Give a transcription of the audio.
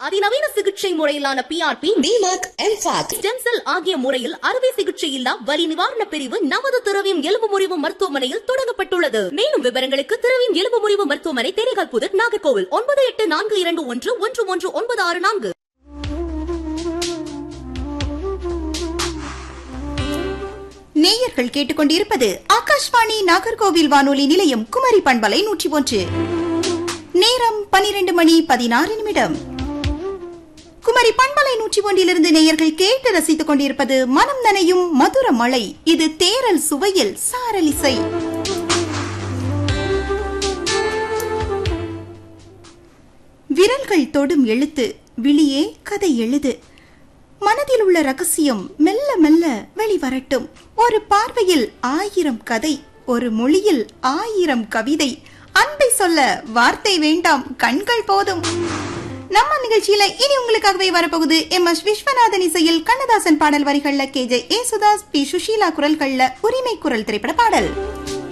அதிநவீன சிகிச்சை முறையிலான PRP DMAC MFAC stem cell ஆகிய முறையில் அறுவை சிகிச்சை இல்லா வலி நிவாரண பிரிவு நமது திரவியம் எலும்பு முறிவு மருத்துவமனையில் தொடங்கப்பட்டுள்ளது மேலும் விவரங்களுக்கு திரவியம் எலும்பு முறிவு மருத்துவமனை தேனிகால் புதர் நாகர்கோவில் ஒன்பது எட்டு நான்கு இரண்டு ஒன்று ஒன்று ஒன்று ஒன்பது ஆறு நான்கு நேயர்கள் கேட்டுக்கொண்டிருப்பது ஆகாஷ்வாணி நாகர்கோவில் வானொலி நிலையம் குமரி பண்பலை நூற்றி ஒன்று நேரம் பனிரெண்டு மணி பதினாறு நிமிடம் குமரி பண்பலை நூற்றி ஒன்றிலிருந்து நேயர்கள் கேட்டு ரசித்துக் கொண்டிருப்பது மனம் நனையும் மதுர மழை இது தேரல் சுவையில் சாரலிசை விரல்கள் தொடும் எழுத்து விழியே கதை எழுது மனதில் உள்ள ரகசியம் மெல்ல மெல்ல வெளிவரட்டும் ஒரு பார்வையில் ஆயிரம் கதை ஒரு மொழியில் ஆயிரம் கவிதை அன்பை சொல்ல வார்த்தை வேண்டாம் கண்கள் போதும் நம்ம நிகழ்ச்சியில இனி உங்களுக்காகவே வரப்போகுது எம் எஸ் விஸ்வநாதன் இசையில் கண்ணதாசன் பாடல் வரிகள்ல K J Yesudas P Susheela குரல்கள்ல உரிமை குரல் திரைப்பட பாடல்